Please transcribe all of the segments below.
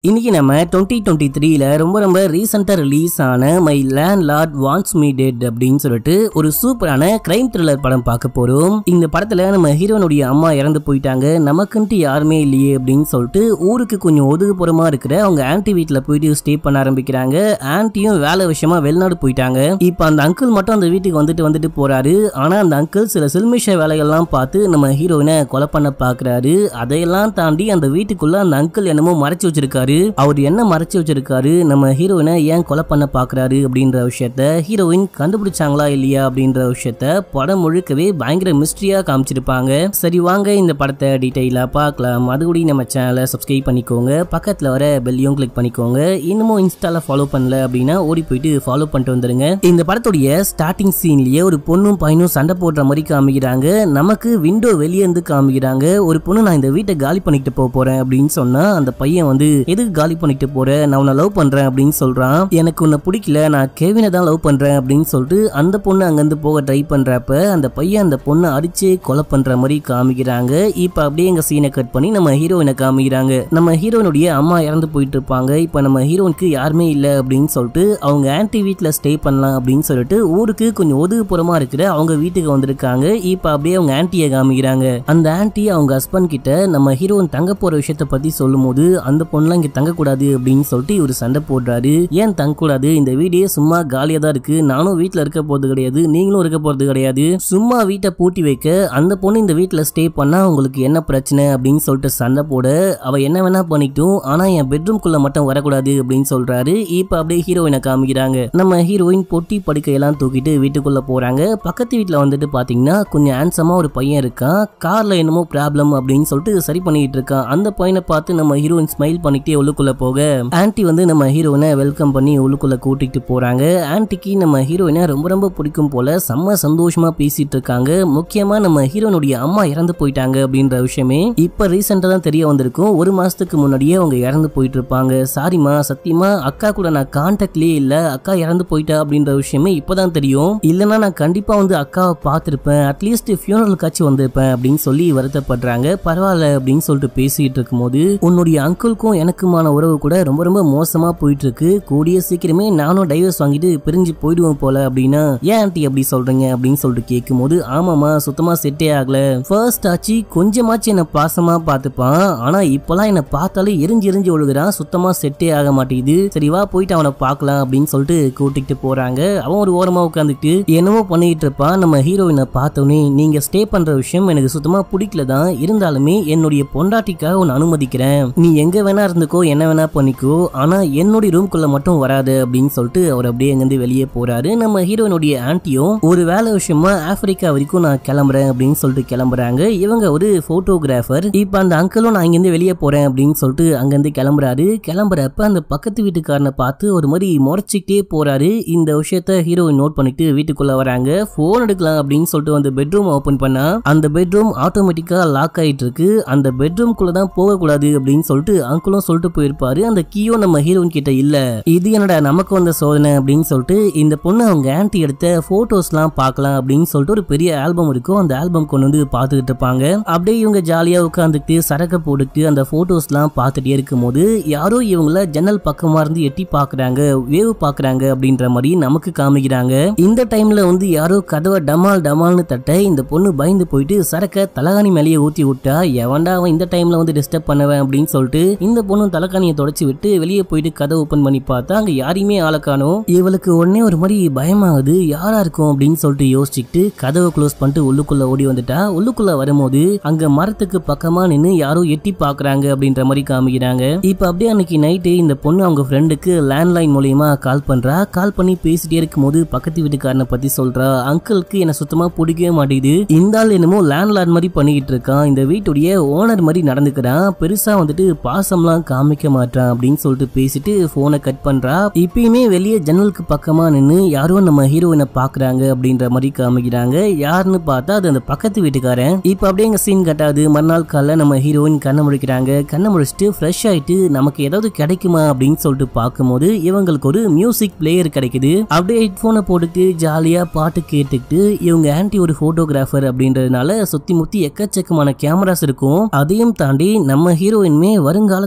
இன்னைக்கு நம்ம twenty twenty த்ரீல ரொம்ப ரொம்ப ரீசெண்டாக ரிலீஸ் ஆன my landlord wants me dead அப்படின்னு சொல்லிட்டு ஒரு சூப்பரான கிரைம் த்ரில்லர் படம் பார்க்க போறோம் இந்த படத்துல நம்ம ஹீரோனுடைய அம்மா இறந்து போயிட்டாங்க நமக்குன்ட்டு யாருமே இல்லையே அப்படின்னு சொல்லிட்டு ஊருக்கு கொஞ்சம் ஒதுக்குப்புறமா இருக்கிற அவங்க ஆன்டி வீட்டில் போயிட்டு ஸ்டே பண்ண ஆரம்பிக்கிறாங்க ஆன்ட்டியும் வேலை விஷயமா வெளிநாடு போயிட்டாங்க இப்போ அந்த அங்கிள் மட்டும் அந்த வீட்டுக்கு வந்துட்டு வந்துட்டு போறாரு ஆனா அந்த அங்கிள் சில சில்மிஷ வேலைகள்லாம் பார்த்து நம்ம ஹீரோயினை கொலை பண்ண பாக்குறாரு அதையெல்லாம் தாண்டி அந்த வீட்டுக்குள்ள அந்த அங்கிள் என்னமோ மறைச்சு வச்சிருக்காரு அவர் என்ன மறைச்சு வச்சிருக்காரு நம்ம ஹீரோயினை ஏன் கொலை பண்ண பாக்குறாரு அப்படின்ற விஷயத்த ஹீரோயின் கண்டுபிடிச்சாங்களா இல்லையா அப்படின்ற விஷயத்த படம் முழுக்கவே பயங்கர மிஸ்ட்ரியா காமிச்சிருப்பாங்க சரி வாங்க இந்த படத்தை டீட்டெயிலா பார்க்கலாம் அது கூட நம்ம சேனலை சப்ஸ்கிரைப் பண்ணிக்கோங்க பக்கத்துல வர பெல்லையும் கிளிக் பண்ணிக்கோங்க இன்னமும் இன்ஸ்டால ஃபாலோ பண்ணல அப்படின்னா ஓடி போயிட்டு ஃபாலோ பண்ணிட்டு வந்துருங்க இந்த படத்துடைய ஸ்டார்டிங் சீன்லயே ஒரு பொண்ணும் பையனும் சண்டை போடுற மாதிரி காமிக்கிறாங்க நமக்கு விண்டோ வெளியே இருந்து காமிக்கிறாங்க ஒரு பொண்ணு நான் இந்த வீட்டை காலி பண்ணிட்டு போக போறேன் அப்படின்னு சொன்னா அந்த பையன் வந்து எதுக்கு காலி பண்ணிட்டு போற நான் உன்னை லவ் பண்றேன் அப்படின்னு சொல்றான் எனக்கு உன்னை பிடிக்கல நான் கேவினை தான் லவ் பண்றேன் அப்படின்னு சொல்லிட்டு அந்த பொண்ணு அங்கிருந்து போக ட்ரை பண்றப்ப அந்த பையன் அந்த பொண்ணை அடிச்சு கொலை பண்ற மாதிரி காமிக்கிறாங்க இப்ப அப்படியே எங்க சீனை கட் பண்ணி நம்ம ஹீரோயினை காமிக்கிறாங்க நம்ம ஹீரோயினுடைய அம்மா இறந்து போயிட்டு இருப்பாங்க இப்ப நம்ம ஹீரோயினுக்கு யாருமே இல்ல அப்படின்னு சொல்லிட்டு அவங்க ஆன்டி வீட்ல ஸ்டே பண்ணலாம் அப்படின்னு சொல்லிட்டு ஊருக்கு கொஞ்சம் ஒதுக்குப்புறமா இருக்கிற அவங்க வீட்டுக்கு வந்திருக்காங்க இப்ப அப்படியே அவங்க ஆன்ட்டியை காமிக்கிறாங்க அந்த ஆன்ட்டி அவங்க ஹஸ்பண்ட் கிட்ட நம்ம ஹீரோயின் தங்க போற விஷயத்த பத்தி சொல்லும்போது அந்த பொண்ணுலாம் இங்க தங்கக்கூடாது அப்படின்னு சொல்லிட்டு இவர் சண்டை போடுறாரு ஏன் தங்கக்கூடாது இந்த வீடே சும்மா காலியா தான் இருக்கு நானும் வீட்ல இருக்க போறது கிடையாது நீங்களும் இருக்க போறது கிடையாது சும்மா வீட்டை பூட்டி வைக்க அந்த பொண்ணு இந்த வீட்ல ஸ்டே பண்ணா உங்களுக்கு என்ன பிரச்சனை அப்படின்னு சொல்லிட்டு சண்டை போட அவ என்ன வேணா பண்ணிட்டும் ஆனா என் பெட்ரூம்குள்ள மட்டும் வரக்கூடாது அப்படின்னு சொல்றாரு இப்ப அப்படியே ஹீரோயினை காமிக்கிறாங்க நம்ம ஹீரோயின் பொட்டி படுக்கையெல்லாம் தூக்கிட்டு வீட்டுக்குள்ள போறாங்க பக்கத்து வீட்ல வந்துட்டு பாத்தீங்கன்னா கொஞ்சம் ஹேண்ட்ஸமா ஒரு பையன் இருக்கான் கார்ல என்னமோ ப்ராப்ளம் அப்படின்னு சொல்லிட்டு சரி பண்ணிட்டு இருக்கான் அந்த பையனை பார்த்து நம்ம ஹீரோயின் ஸ்மைல் பண்ணிட்டே உள்ளுக்குள்ள போக ஆன்ட்டி வந்து நம்ம ஹீரோயினை வெல்கம் பண்ணி உள்ளுக்குள்ள கூட்டிட்டு போறாங்க ஆன்ட்டிக்கு நம்ம ஹீரோயினை ரொம்ப ரொம்ப பிடிக்கும் போல செம்ம சந்தோஷமா பேசிட்டு இருக்காங்க முக்கியமா நம்ம ஹீரோனுடைய அம்மா இறந்து போயிட்டாங்க அப்படின்ற விஷயமே இப்ப ரீசெண்டா தான் தெரிய வந்திருக்கும் ஒரு மாசத்துக்கு முன்னாடியே அவங்க இறந்து போயிட்டு இருப்பாங்க சாரிமா சத்தியமா அக்கா கூட நான் கான்டாக்ட்லயே இல்ல அக்கா இறந்து போயிட்டா அப்படின்ற விஷயமே இப்பதான் தெரியும் இல்லைன்னா நான் கண்டிப்பா வந்து அக்காவை பார்த்திருப்பேன் அட்லீஸ்ட் ஃபியூனரலுக்காச்சும் வந்திருப்பேன் அப்படின்னு சொல்லி வருத்தப்படுறாங்க பரவாயில்ல அப்படின்னு சொல்லிட்டு பேசிட்டு இருக்கும்போது உன்னுடைய அங்கிளுக்கும் எனக்குமான உறவு கூட ரொம்ப ரொம்ப மோசமா போயிட்டு இருக்கு கூடிய சீக்கிரமே நானும் டைவர்ஸ் வாங்கிட்டு பிரிஞ்சு போயிடுவோம் போல அப்படின்னா ஏன் ஆண்டி அப்படி சொல்றீங்க அப்படின்னு சொல்லிட்டு கேட்கும்போது ஆமாமா சுத்தமா செட்டே ஆகல ஃபர்ஸ்ட் ஆச்சு கொஞ்சமாச்சும் என்ன பாசமா பார்த்துப்பான் ஆனா இப்பெல்லாம் என்ன பார்த்தாலே எரிஞ்சு எரிஞ்சு ஒழுகுறான் சுத்தமா செட்டே ஆக மாட்டேங்குது சரி வா போயிட்டு அவனை பார்க்கலாம் அப்படின்னு சொல்லிட்டு கூட்டிகிட்டு போறாங்க அவன் ஒரு ஓரமா உட்காந்துட்டு என்னமோ பண்ணிட்டு இருப்பான் நம்ம ஹீரோயினை பார்த்தோன்னே நீங்க ஸ்டே பண்ற விஷயம் எனக்கு சுத்தமா பிடிக்கல தான் இருந்தாலுமே என்னுடைய பொண்டாட்டிக்காக உன்னை அனுமதிக்கிறேன் நீ எங்க வேணா இருந்துக்கோ என்ன வேணா பண்ணிக்கோ ஆனா என்னுடைய ரூம்குள்ள மட்டும் வராது அப்படின்னு சொல்லிட்டு அவர் அப்படியே அங்கிருந்து வெளியே போறாரு நம்ம ஹீரோயினுடைய ஆன்ட்டியும் ஒரு வேலை விஷயமா ஆப்பிரிக்கா வரைக்கும் நான் கிளம்புறேன் அப்படின்னு சொல்லிட்டு கிளம்புறாங்க இவங்க ஒரு போட்டோகிராஃபர் இப்ப அந்த அங்கிளும் நான் இங்கிருந்து வெளியே போறேன் அப்படின்னு சொல்லிட்டு அங்கிருந்து கிளம்புறாரு கிளம்புறப்ப அந்த பக்கத்து வீட்டுக்காரனை பார்த்து ஒரு மாதிரி முறைச்சிக்கிட்டே போறாரு இந்த விஷயத்த ஹீரோயின் நோட் பண்ணிட்டு வீட்டுக்குள்ள வராங்க போன் எடுக்கலாம் அப்படின்னு சொல்லிட்டு வந்து பெட்ரூம் ஓபன் பண்ணா அந்த பெட்ரூம் ஆட்டோமேட்டிக்கா லாக் ஆயிட்டு இருக்கு அந்த பெட்ரூம்குள்ள தான் போகக்கூடாது அப்படின்னு சொல்லிட்டு அங்கிளும் சொல்லிட்டு போயிருப்பாரு அந்த கீயும் நம்ம ஹீரோயின் கிட்ட இல்ல இது என்னடா நமக்கு வந்த சோதனை அப்படின்னு சொல்லிட்டு இந்த பொண்ணு அவங்க ஆன்ட்டி எடுத்த போட்டோஸ்லாம் பார்க்கலாம் அப்படின்னு சொல்லிட்டு ஒரு பெரிய ஆல்பம் இருக்கும் அந்த ஆல்பம் கொண்டு வந்து பார்த்துக்கிட்டு இருப்பாங்க அப்படியே இவங்க ஜாலியா உட்காந்துட்டு சரக்க போட்டுட்டு அந்த போட்டோஸ்லாம் பார்த்துட்டே இருக்கும்போது யாரோ இவங்கள ஜன்னல் பக்கமா இருந்து எட்டி பாக்குறாங்க வேவு பாக்குறாங்க அப்படின்ற மாதிரி நமக்கு காமிக்கிறாங்க இந்த டைம்ல வந்து யாரோ கதவை டமால் டமால்னு தட்ட இந்த பொண்ணு பயந்து போயிட்டு சரக்க தலகாணி மேலேயே ஊத்தி விட்டா எவன்டா அவன் இந்த டைம்ல வந்து டிஸ்டர்ப் பண்ணுவேன் அப்படின்னு சொல்லிட்டு இந்த பொண்ணு தலகாணியை தொடச்சி விட்டு வெளியே போயிட்டு கதை ஓபன் பண்ணி பார்த்தா அங்க யாரையுமே ஆள காணோம் இவளுக்கு உடனே ஒரு மாதிரி பயமாகுது யாரா இருக்கும் அப்படின்னு சொல்லிட்டு யோசிச்சுக்கிட்டு கதவை க்ளோஸ் பண்ணிட்டு உள்ளுக்குள்ள ஓடி வந்துட்டா உள்ளுக்குள்ள வரும்போது அங்க மரத்துக்கு பக்கமா நின்னு யாரோ எட்டி பாக்குறாங்க அப்படின்ற மாதிரி காமிக்கிறாங்க இப்ப அப்படியே அன்னைக்கு நைட்டு இந்த பொண்ணு அவங்க ஃப்ரெண்டுக்கு லேண்ட்லைன் மூலியமா கால் பண்றா கால் பண்ணி பேசிட்டே இருக்கும்போது பக்கத்து வீட்டுக்காரனை பத்தி சொல்றா அங்கிளுக்கு என்ன சுத்தமா பிடிக்கவே மாட்டேங்குது இந்த ஆள் என்னமோ லேண்ட்லார்ட் மாதிரி பண்ணிக்கிட்டு இருக்கான் இந்த வீட்டுடைய ஓனர் மாதிரி நடந்துக்கிறான் பெருசா வந்துட்டு பாசம்லாம் காமிக்க மாட்டான் அப்படின்னு சொல்லிட்டு பேசிட்டு போனை கட் பண்றா இப்பயுமே வெளியே ஜன்னலுக்கு பக்கமா நின்னு யாரோ நம்ம ஹீரோயினை பாக்குறாங்க அப்படின்ற மாதிரி காமிக்கிறாங்க யாருன்னு பார்த்தா அது அந்த பக்கத்து வீட்டுக்காரன் இப்ப அப்படியே எங்க சீன் கட்டாது மறுநாள் காலைல நம்ம ஹீரோயின் கண்ணை முழிக்கிறாங்க கண்ணை முழிச்சிட்டு ஃப்ரெஷ் ஆயிட்டு நமக்கு ஏதாவது கிடைக்குமா அப்படின்னு சொல்லிட்டு பார்க்கும்போது இவங்களுக்கு ஒரு மியூசிக் பிளேயர் கிடைக்குது அப்படியே ஹெட்ஃபோனை போட்டுட்டு ஜாலியா பாட்டு கேட்டுக்கிட்டு இவங்க ஆன்டி ஒரு போட்டோகிராஃபர் அப்படின்றதுனால சுத்தி முத்தி எக்கச்சக்கமான கேமராஸ் இருக்கும் அதையும் தாண்டி நம்ம ஹீரோயின்மே வருங்காலத்துல ஒரு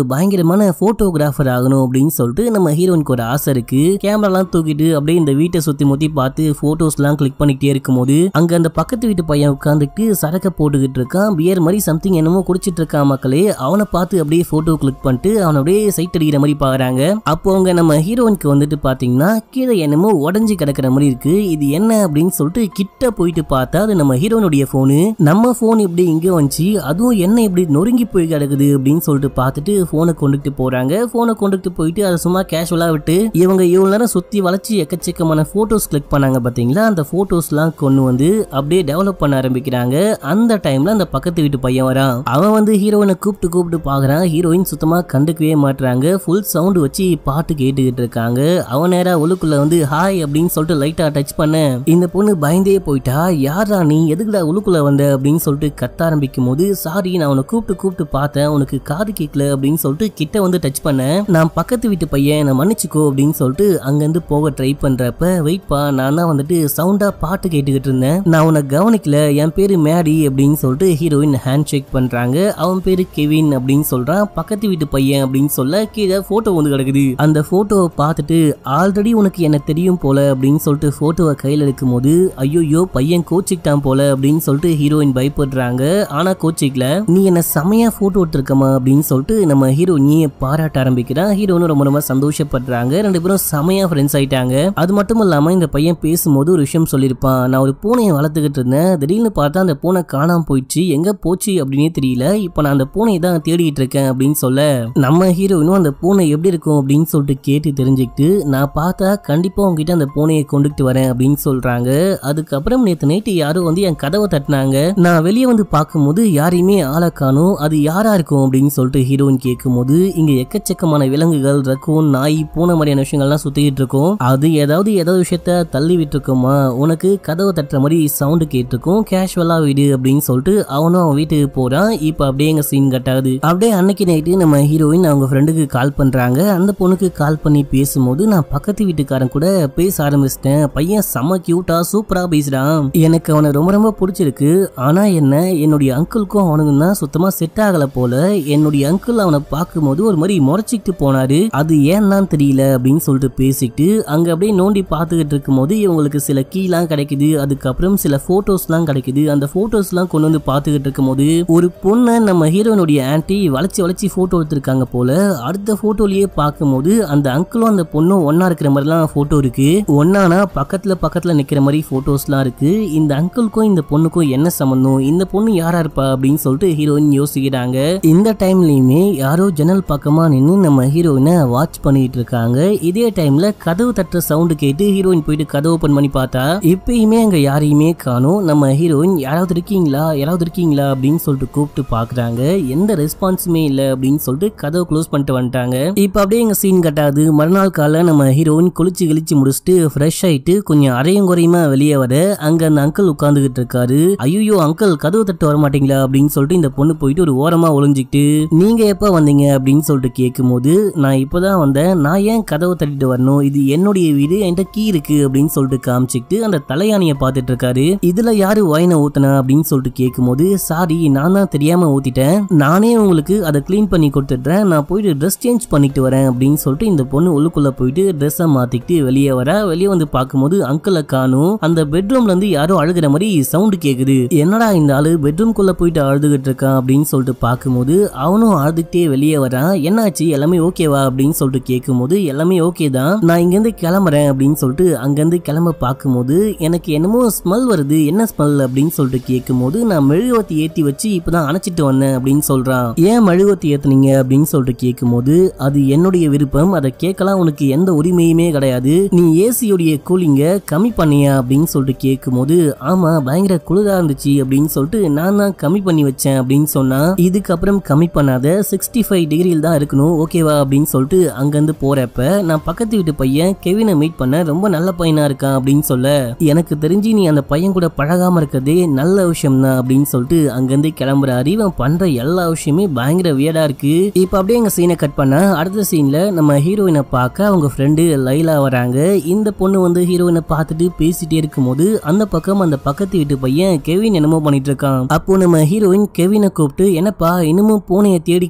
பயங்கரமான போட்டோகிராஃபர் ஆகணும் அப்படின்னு சொல்லிட்டு நம்ம ஹீரோயினுக்கு ஒரு ஆசை இருக்கு கேமராலாம் தூக்கிட்டு அப்படியே இந்த வீட்டை சுத்தி முத்தி பார்த்து போட்டோஸ்லாம் கிளிக் பண்ணிக்கிட்டே இருக்கும்போது அங்க அந்த பக்கத்து வீட்டு பையன் உட்காந்துட்டு சரக்க போட்டுக்கிட்டு இருக்கான் பியர் மாதிரி சம்திங் என்னமோ குடிச்சிட்டு இருக்கான் மக்களே அவனை பார்த்து அப்படியே போட்டோ கிளிக் பண்ணிட்டு அவனை அப்படியே சைட் அடிக்கிற மாதிரி பாக்குறாங்க அப்போ அவங்க நம்ம ஹீரோயினுக்கு வந்துட்டு பாத்தீங்கன்னா கீழே என்னமோ உடஞ்சி கிடக்கிற மாதிரி இருக்கு இது என்ன அப்படின்னு சொல்லிட்டு கிட்ட போயிட்டு பார்த்தா அது நம்ம ஹீரோனுடைய போனு நம்ம போன் இப்படி இங்க வந்துச்சு அதுவும் என்ன இப்படி நொறுங்கி போய் கிடக்குது அப்படின்னு சொல்லிட்டு பார்த்துட்டு போனை கொண்டுட்டு போறாங்க போனை கொண்டுட்டு போயிட்டு அதை சும்மா கேஷுவலா விட்டு இவங்க இவ்வளவு நேரம் சுத்தி வளைச்சு எக்கச்சக்கமான போட்டோஸ் கிளிக் பண்ணாங்க பாத்தீங்களா அந்த போட்டோஸ்லாம் கொண்டு வந்து அப்படியே டெவலப் பண்ண ஆரம்பிக்கிறாங்க அந்த டைம்ல அந்த பக்கத்து வீட்டு பையன் வரான் அவன் வந்து ஹீரோயினை கூப்பிட்டு கூப்பிட்டு பாக்குறான் ஹீரோயின் சுத்தமா கண்டுக்கவே மாட்றாங்க ஃபுல் சவுண்ட் வச்சு பாட்டு கேட்டுக்கிட்டு இருக்காங்க அவன் நேரா உள்ளுக்குள்ள வந்து ஹாய் அப்படின்னு சொல்லிட்டு லைட்டா டச் பண்ண இந்த பொண்ணு பயந்தே போயிட்டா யாரா நீ எதுக்குடா உள்ளுக்குள்ள வந்த அப்படின்னு சொல்லிட்டு கத்த ஆரம்பிக்கும் போது சாரி நான் உன்னை கூப்பிட்டு கூப்பிட்டு பார்த்தேன் உனக்கு காது கேட்கல அப்படின்னு சொல்லிட்டு கிட்ட வந்து டச் பண்ணேன் நான் பக்கத்து வீட்டு பையன் நான் மன்னிச்சுக்கோ அப்படின்னு சொல்லிட்டு அங்கிருந்து போக ட்ரை பண்றப்ப வெயிட்பா நான் தான் வந்துட்டு சவுண்டா பாட்டு கேட்டுக்கிட்டு இருந்தேன் நான் உன்னை கவனிக்கல என் பேரு மேடி அப்படின்னு சொல்லிட்டு ஹீரோயின் ஹேண்ட் ஷேக் பண்றாங்க அவன் பேரு கெவின் அப்படின்னு சொல்றான் பக்கத்து வீட்டு பையன் அப்படின்னு சொல்ல கீழே போட்டோ வந்து கிடக்குது அந்த போட்டோவை பார்த்துட்டு ஆல்ரெடி உனக்கு என்ன தெரியும் போல அப்படின்னு சொல்லிட்டு போட்டோவை கையில் எடுக்கும் போது ஐயோயோ பையன் கோச்சிக்கிட்டான் போல அப்படின்னு சொல்லிட்டு ஹீரோயின் பயப்படுறாங்க ஆனா கோச்சிக்கல நீ என்ன செமையா போட்டோ எடுத்திருக்கமா அப்படின்னு சொல்லிட்டு நம்ம ஹீரோயினியை பாராட்ட ஆரம்பிக்கிறான் ஹீரோனும் ரொம்ப ரொம்ப சந்தோஷப்படுறாங்க ரெண்டு பேரும் செமையா ஃப்ரெண்ட்ஸ் ஆயிட்டாங்க அது மட்டும் இல்லாம இந்த பையன் பேசும்போது ஒரு விஷயம் சொல்லியிருப்பான் நான் ஒரு பூனையை வளர்த்துக்கிட்டு இருந்தேன் திடீர்னு பார்த்தா அந்த பூனை காணாம போயிடுச்சு எங்க போச்சு அப்படின்னே தெரியல இப்போ நான் அந்த பூனையை தான் தேடிட்டு இருக்கேன் அப்படின்னு சொல்ல நம்ம ஹீரோயினும் அந்த பூனை எப்படி இருக்கும் அப்படின்னு சொல்லிட்டு கேட்டு தெரிஞ்சுக்கிட்டு நான் பார்த்தா கண்டிப்பா உங்ககிட்ட அந்த பூனையை கொண்டுட்டு வரேன் அப்படின்னு சொல்றாங்க அதுக்கப்புறம் நேத்து நைட்டு யாரோ வந்து என் கதவை தட்டினாங்க நான் வெளியே வந்து பார்க்கும்போது யாரையுமே ஆளை காணும் அது யாரா இருக்கும் அப்படின்னு சொல்லிட்டு ஹீரோயின் கேட்கும்போது இங்க எக்கச்சக்கமான விலங்குகள் ரக்கூன் நாய் பூனை மாதிரியான விஷயங்கள்லாம் சுத்திக்கிட்டு இருக்கும் அது ஏதாவது ஏதாவது விஷயத்த தள்ளி விட்டுருக்குமா உனக்கு கதவை தட்டுற மாதிரி சவுண்டு கேட்டிருக்கும் கேஷுவலா விடு அப்படின்னு சொல்லிட்டு அவனும் அவன் வீட்டுக்கு போறான் இப்போ அப்படியே எங்க சீன் கட் ஆகுது அப்படியே அன்னைக்கு நைட்டு நம்ம ஹீரோயின் அவங்க ஃப்ரெண்டுக்கு கால் பண்றாங்க அந்த பொண்ணுக்கு கால் பண்ணி பேசும்போது நான் பக்கத்து வீட்டுக்காரன் கூட பேச ஆரம்பிச்சிட்டேன் பையன் செம்ம கியூட்டா சூப்பரா பேசுறான் எனக்கு அவனை ரொம்ப ரொம்ப பிடிச்சிருக்கு ஆனா என்ன என்னுடைய அங்கிளுக்கும் அவனுக்கும் தான் சுத்தமா செட் ஆகல போல என்னுடைய அங்கிள் அவனை பார்க்கும்போது ஒரு மாதிரி முறைச்சிக்கிட்டு போனாரு அது ஏன்னு தெரியல அப்படின்னு சொல்லிட்டு பேசிட்டு அங்க அப்படியே நோண்டி பார்த்துக்கிட்டு இருக்கும்போது இவங்களுக்கு சில கீலாம் கிடைக்குது அதுக்கப்புறம் சில போட்டோஸ்லாம் கிடைக்குது அந்த போட்டோஸ்லாம் கொண்டு வந்து பார்த்துக்கிட்டு இருக்கும்போது ஒரு பொண்ணை நம்ம ஹீரோனுடைய ஆன்ட்டி வளைச்சு வளைச்சு போட்டோ எடுத்திருக்காங்க போல அடுத்த போட்டோலயே பார்க்கும்போது அந்த அங்கிளும் அந்த பொண்ணும் ஒண்ணா இருக்கிற மாதிரிலாம் போட்டோ இருக்கு ஒன்னானா பக்கத்துல பக்கத்துல நிக்கிற மாதிரி போட்டோஸ்லாம் இருக்கு இந்த அங்கிளுக்கும் இந்த பொண்ணுக்கும் என்ன சம்பந்தம் இந்த பொண்ணு யாரா இருப்பா அப்படின்னு சொல்லிட்டு ஹீரோயின் யோசிக்கிறாங்க இந்த டைம்லயுமே யாரோ ஜன்னல் பக்கமா நின்று நம்ம ஹீரோயினை வாட்ச் பண்ணிட்டு இருக்காங்க இதே டைம்ல கதவு தட்டுற சவுண்டு கேட்டு ஹீரோயின் போயிட்டு கதவு ஓபன் பண்ணி பார்த்தா இப்பயுமே அங்க யாரையுமே காணோம் நம்ம ஹீரோயின் யாராவது இருக்கீங்களா யாராவது இருக்கீங்களா அப்படின்னு சொல்லிட்டு கூப்பிட்டு பாக்குறாங்க எந்த ரெஸ்பான்ஸுமே இல்ல அப்படின்னு சொல்லிட்டு கதவு க்ளோஸ் பண்ணிட்டு வந்துட்டாங்க இப்ப அப்படியே எங்க சீன் கட்டாது மறுநாள் காலைல நம்ம ஹீரோயின் குளிச்சு கிழிச்சு முடிச்சுட்டு ஃப்ரெஷ் ஆயிட்டு கொஞ்சம் அரையும் குறையுமா வெளியே வர அங்க அந்த அங்கிள் உட்காந்துக்கிட்டு இருக்காரு ஐயோ அங்கிள் கதவு தட்டு வர மாட்டீங்களா அப்படின்னு சொல்லிட்டு இந்த பொண்ணு போயிட்டு ஒரு ஓரமா ஒளிஞ்சிக்கிட்டு நீங்க எப்ப வந்தீங்க அப்படின்னு சொல்லிட்டு கேட்கும்போது நான் இப்பதான் வந்தேன் நான் ஏன் கதவை தட்டிட்டு வரணும் இது என்னுடைய வீடு என்கிட்ட கீ இருக்கு அப்படின்னு சொல்லிட்டு காமிச்சிக்கிட்டு அந்த தலையாணியை பார்த்துட்டு இருக்காரு இதுல யாரு வாயினை ஊத்துனா அப்படின்னு சொல்லிட்டு கேட்கும்போது சாரி நான் தான் தெரியாம ஊத்திட்டேன் நானே உங்களுக்கு அதை க்ளீன் பண்ணி கொடுத்துட்றேன் நான் போயிட்டு ட்ரெஸ் சேஞ்ச் பண்ணிட்டு வரேன் அப்படின்னு சொல்லிட்டு இந்த பொண்ணு உள்ளுக்குள்ள போயிட்டு ட்ரெஸ்ஸை மாத்திக்கிட்டு வெளியே வர வெளியே வந்து பார்க்கும்போது அங்கிளை காணும் அந்த பெட்ரூம்ல இருந்து யாரோ அழுகிற மாதிரி சவுண்டு கேக்குது என்னடா இந்த ஆளு பெட்ரூம்குள்ள போயிட்டு அழுதுகிட்டு இருக்கான் அப்படின்னு சொல்லிட்டு பார்க்கும்போது அவனும் அழுதுகிட்டே வெளியே வரான் என்னாச்சு எல்லாமே ஓகேவா அப்படின்னு சொல்லிட்டு கேட்கும்போது எல்லாமே ஓகே தான் நான் இங்கேருந்து கிளம்புறேன் அப்படின்னு சொல்லிட்டு அங்கேருந்து கிளம்ப பார்க்கும்போது எனக்கு என்னமோ ஸ்மெல் வருது என்ன ஸ்மெல் அப்படின்னு சொல்லிட்டு கேட்கும்போது நான் மெழுகுவத்தி ஏற்றி வச்சு இப்பதான் அணைச்சிட்டு வந்தேன் அப்படின்னு சொல்றான் ஏன் மெழுகுவத்தி ஏத்துனீங்க அப்படின்னு சொல்லிட்டு கேட்கும்போது அது என்னுடைய விருப்பம் அதை கேட்கலாம் உனக்கு எந்த உரிமையுமே கிடையாது நீ ஏசியோடைய கூலிங்க கம்மி பண்ணியா அப்படின்னு சொல்லிட்டு கேட்கும்போது ஆமா பயங்கர குளிரா இருந்துச்சு அப்படின்னு சொல்லிட்டு நான் தான் கம்மி பண்ணி வச்சேன் அப்படின்னு சொன்னா இதுக்கப்புறம் கம்மி பண்ணாத சிக்ஸ்டி ஃபைவ் டிகிரியில் தான் இருக்கணும் ஓகேவா அப்படின்னு சொல்லிட்டு அங்கேருந்து போறப்ப நான் பக்கத்து வீட்டு பையன் கெவினை மீட் பண்ண ரொம்ப நல்ல பையனா இருக்கான் அப்படின்னு சொல்ல எனக்கு தெரிஞ்சு நீ அந்த பையன் கூட பழகாம இருக்கிறதே நல்ல விஷயம் தான் அப்படின்னு சொல்லிட்டு அங்கேருந்து கிளம்புறாரு இவன் பண்ற எல்லா விஷயமே பயங்கர வியடா இருக்கு இப்போ அப்படியே எங்க சீனை கட் பண்ண அடுத்த சீன்ல நம்ம ஹீரோயினை பார்க்க அவங்க ஃப்ரெண்டு லைலா வராங்க இந்த பொண்ணு வந்து ஹீரோயினை பார்த்துட்டு பேசிட்டே இருக்கும்போது அந்த பக்கம் அந்த பக்கத்து வீட்டு பையன் கெவின் என்னமோ பண்ணிட்டு இருக்கான் அப்போ நம்ம ஹீரோயின் கெவினை கூப்பிட்டு என்னப்பா இன்னமும் பூனையை தேடி கண்டுபிடிக்க